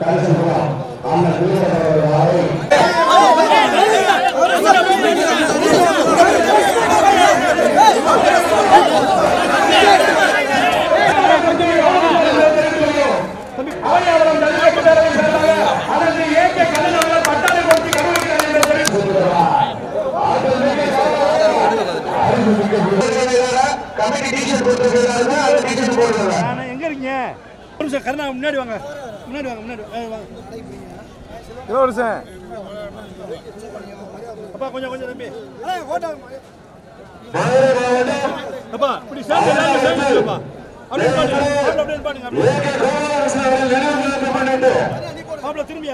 கலசம் அந்த வீரரை ஆயிரம் ஜல்லிக்கட்டு பேரவை சார்பாக அதற்கு ஏற்ற கலைஞர்கள் பட்டாளை கொடுத்து கௌரவிக்கிறார் என்று தெரிவித்துள்ளார். கமிட்டி டீச்சர் கொடுத்துருக்காங்க அதை டீச்சர் போடுறாங்க அண்ணா, எங்க இருக்கீங்க ஒரு நிமிஷம் கருணா முன்னாடி வாங்க முன்னாடி வாங்க முன்னாடி வாங்க, வாங்க. அப்பா கொஞ்சம் கொஞ்சம் தம்பி அப்பா இப்படி சேர்ந்து எல்லாரும் சேர்ந்து நில்லுப்பா. அப்படியே பாருங்க அப்படியே அப்படியே பாருங்க அப்படியே மாப்பிள திரும்பியா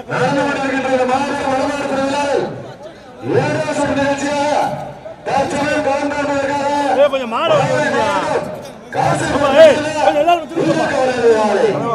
ஏய், கொஞ்சம் மாலை வாங்கி வைங்க. அப்பா ஏய் கொஞ்சம் எல்லாரும் திரும்பிப்பா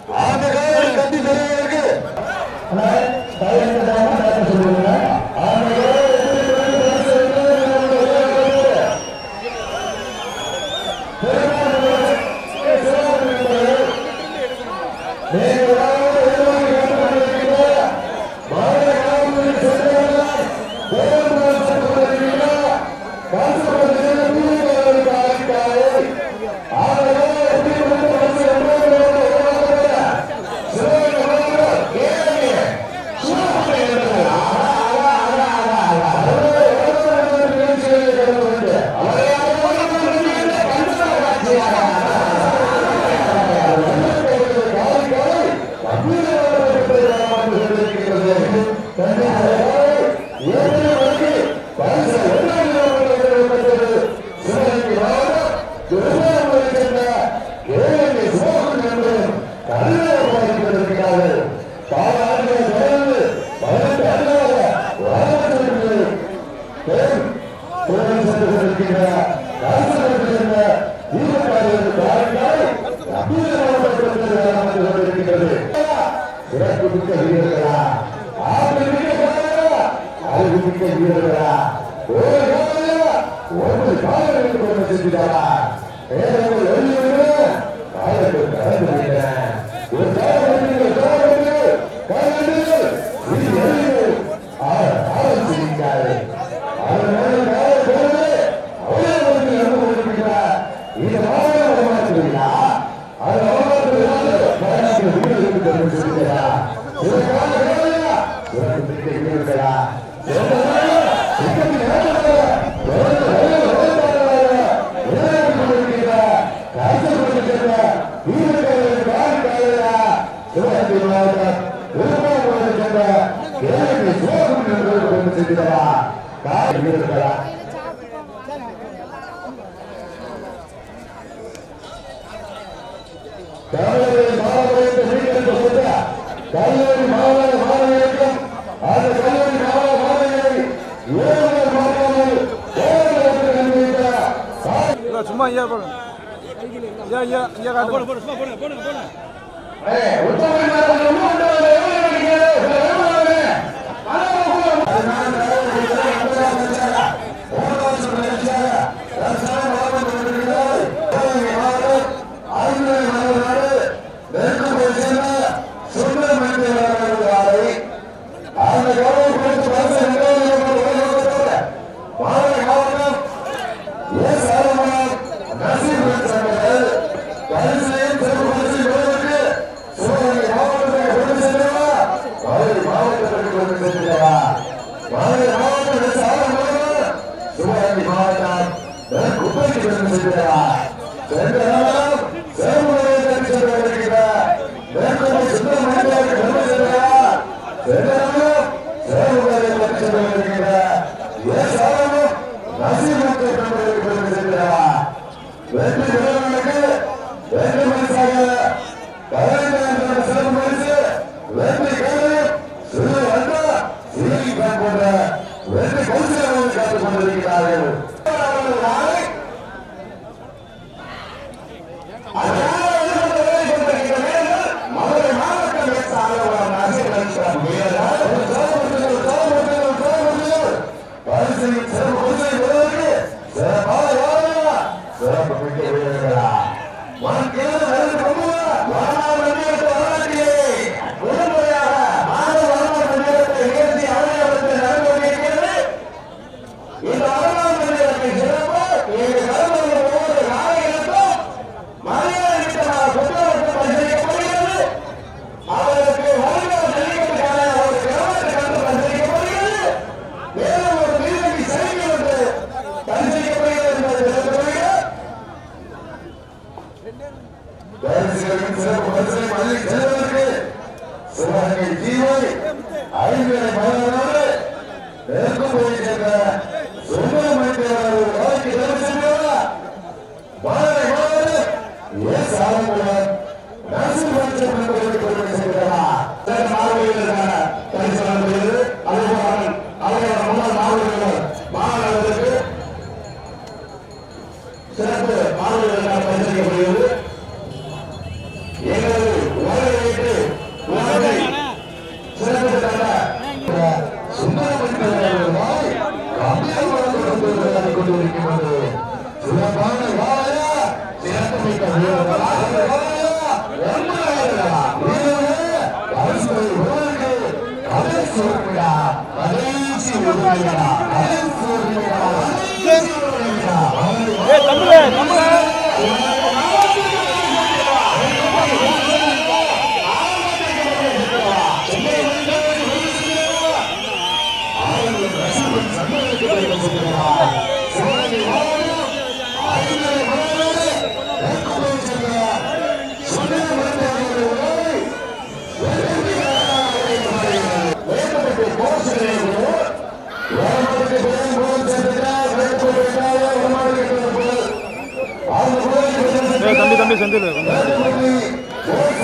சிறப்புமிக்க வீரர்களா அறிவுமிக்க வீரர்களா ஒரு காலையா ஒரு காலம் கொண்டு செஞ்சுட்டாரா பேரங்கள் எழுதிவிடுங்க காலத்தில் கலந்து விடுகிறேன் ஒரு காலம் கலந்து இது எழுது காலம் செய்யுங்கள் அதனால காலம் போது அவரே வந்து இறந்து கொண்டிருக்கிறார் இந்த மாநில வரமாற்றுவீங்களா அது வரமாற்றுவீங்களா வீடுகளுக்கு கொண்டு செல்கிறா ஒரு காலம் வேலையா ஒரு மிக்க வீரர்களா வீரர்களா கல்லூரி மாணவர்களுக்கு மீட்டெடுக்க சொல்ல கல்லூரி மாணவ மாணவர்களுக்கும் அந்த கல்லூரி மாணவ மாணவர்களை ஏழு மாணவர்கள் ஏழு கல்வியிட்ட சும்மா ஐயா போடுங்க ஐயா ஐயா ஐயா காட்டு போடு போடு சும்மா போடுங்க போடுங்க போடுங்க உனக்கு பரிசுகளின் சிறப்பு பரிசனை பள்ளி செல்வதற்கு சிவகங்கை ஜீவை ஐந்தரை மலரோடு நெருக்கம் போய் சேர்ந்த சுந்தரமணித்தேவர் வேலைக்கு தேர்வு செய்கிறாரா மாலை மாலை எஸ் ஆலங்குளம் நரசிம்ம பஞ்சம் என்பதற்கு பெருமை செய்கிறாரா மாணவர்கள் இருக்காங்க பரிசு வழங்குகிறது அதுபோல் அவர்களோட முன்னாள் மாணவர்கள் மாணவர்களுக்கு சிறப்பு மாணவர்களுக்கான பரிசளிக்கப்படுகிறது எங்களது உலகையிட்டு உலகை சிறப்பிற்காக சுந்தரமணித்தேவர்களால் கம்பீரமாக கொண்டிருக்கிறது சிறப்பான வாழையா சிறப்பு மிக்க வீரர்களாக வாழையா ஒன்றாயிரா வீரர்களே பரிசு உலகு கடைசி உரிமையா கடைசி உரிமையா கடைசி உரிமையா கடைசி உரிமையா ஏ தமிழே தமிழே ஏ தம்பி தம்பி செந்தில் கொஞ்சம்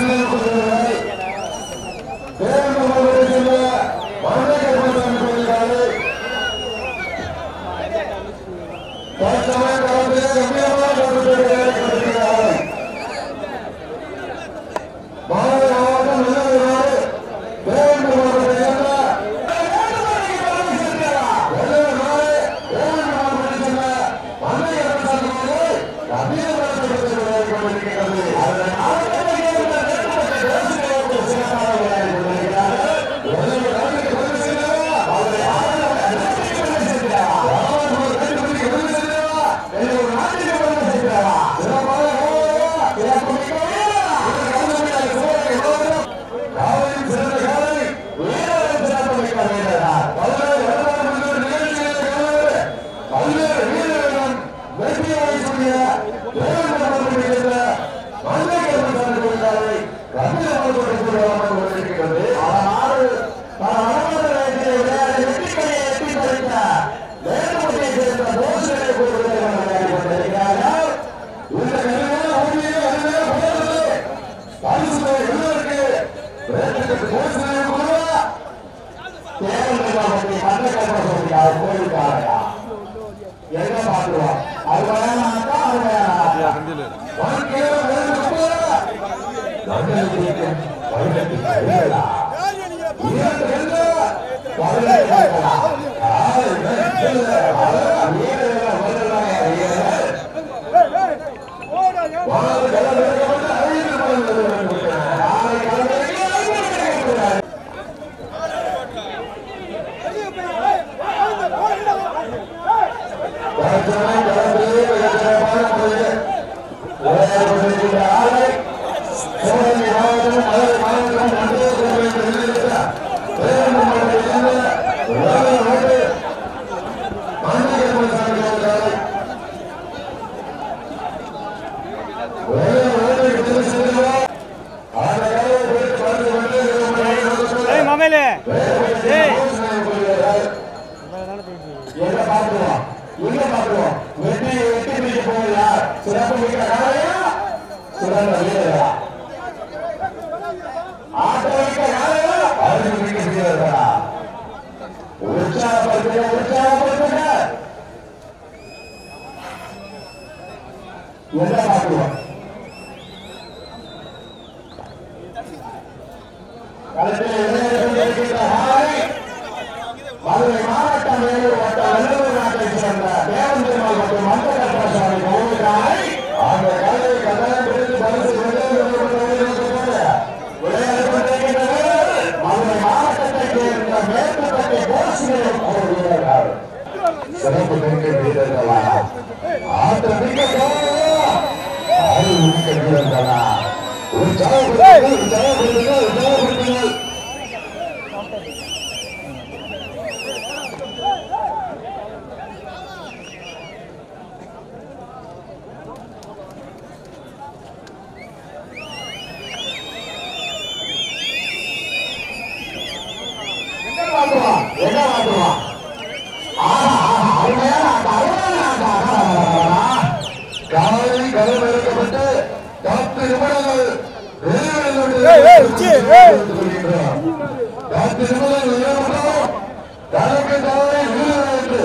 என்ன பாத்துருவோம் அது வேணாக்கா அது வேணாக்கா செந்தில் ஏய் மொபைலு ஏய் எங்க பாத்துருவோம் எங்க பாத்துருவோம் வெற்றி வெற்றி பிடிக்க போகலையா சிறப்பு மிக்க காலையா சிறந்த வீரரா ஆட்ட மிக்க காலையா அருள் மிக்க வீரரா உற்சாகப்படுத்துங்க உற்சாகப்படுத்துங்க எங்க பாத்துருவோம் களத்தில் இளைஞர்கள் ஹாய் மதுரை மாவட்டம் வேலூர் வட்டம் வெள்ளூர் நாட்டை சேர்ந்த தேவன் பெருமாள் மற்றும் மந்தகட்ட சுவாமி கோவிலாய் அந்த கல்லை கதனம் பிடித்து பரிசு விளையாடு கொண்டிருக்கின்றது மதுரை மாவட்டத்தை சேர்ந்த மேற்குப்பட்டை போசிகளும் ஒரு வீரர்கள் சிறப்பு மிக்க வீரர்களா ஆட்ட மிக்க கோவிலா அறிவு மிக்க வீரர்களா உற்சாகப்படுத்துங்கள் உற்சாகப்படுத்துங்கள் உற்சாகப்படுத்துங்கள் பத்து நிமிடங்கள் ஏய், ஏய், உச்சி, ஏய். பத்து நிமிடங்கள் நேரம் தனக்கு தானே வீரர்கள்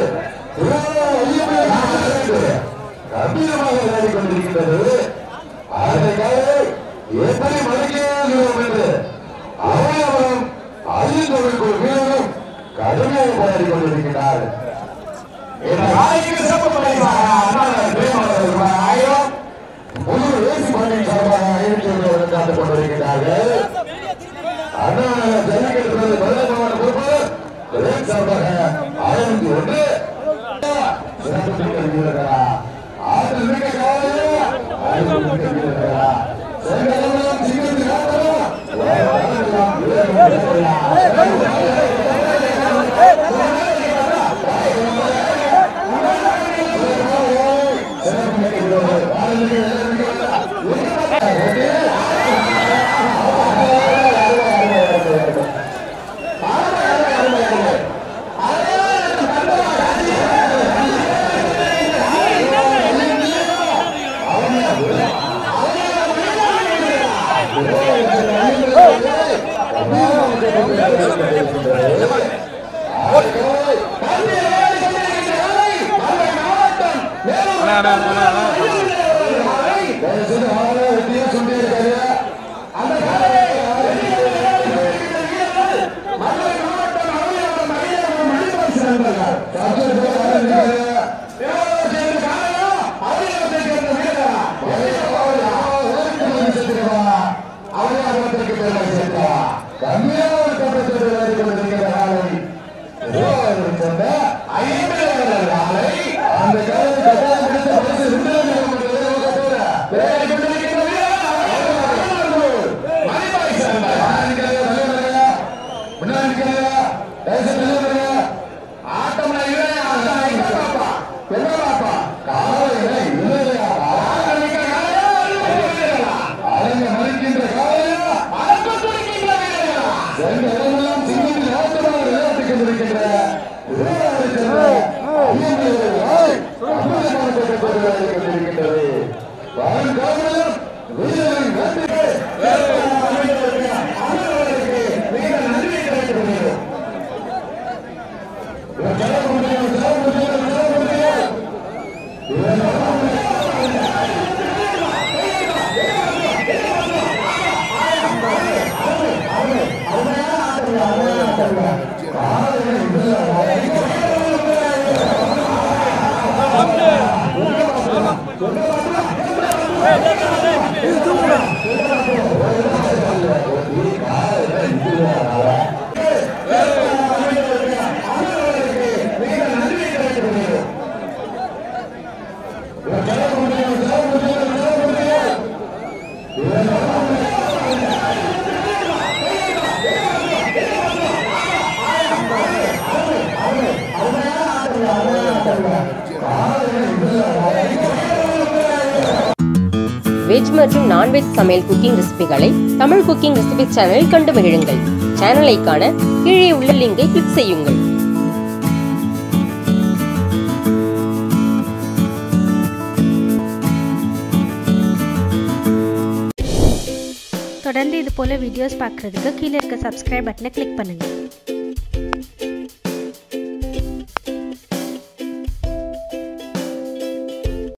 கம்பீரமாக விளையாடி கொண்டிருக்கின்றது அதற்காக எப்படி மதிக்கிறோம் என்று அவயவம் அழிந்தவர்கள் வீரரும் கடுமையாக போராடி கொண்டிருக்கிறார் இந்த நாளைக்கு சிறப்பு படைப்பாக அண்ணாநகர் பிரேமானவர் ரூபாய் ஆயிரம் முழு ஏசி பள்ளி சார்பாக ஐநூற்றி ஒன்று காத்துக் கொண்டிருக்கிறார்கள் அண்ணாநகர் ஜல்லிக்கட்டு மதுரை மாவட்ட பொறுப்பாளர் பிரேம் சார்பாக ஆயிரத்தி ஒன்று சிறப்பு மிக்க வீரர்களா ஆற்றல் மிக்க காவலரா ஆயுள் மிக்க வீரர்களா செங்கடலாம் சிங்கத்து காத்தலா அண்ணா அண்ணா அண்ணா அண்ணா அந்த காலை கட்டாயம் பிடித்த பரிசு ரெண்டு வெஜ் மற்றும் நான்வெஜ் சமையல் குக்கிங் ரெசிபிகளை தமிழ் குக்கிங் ரெசிபி சேனலில் கண்டு மகிழுங்கள் சேனலை காண கீழே உள்ள லிங்கை கிளிக் செய்யுங்கள் தொடர்ந்து இது போல் வீடியோஸ் பார்க்குறதுக்கு கீழே இருக்க சப்ஸ்கிரைப் பட்டனை கிளிக் பண்ணுங்கள்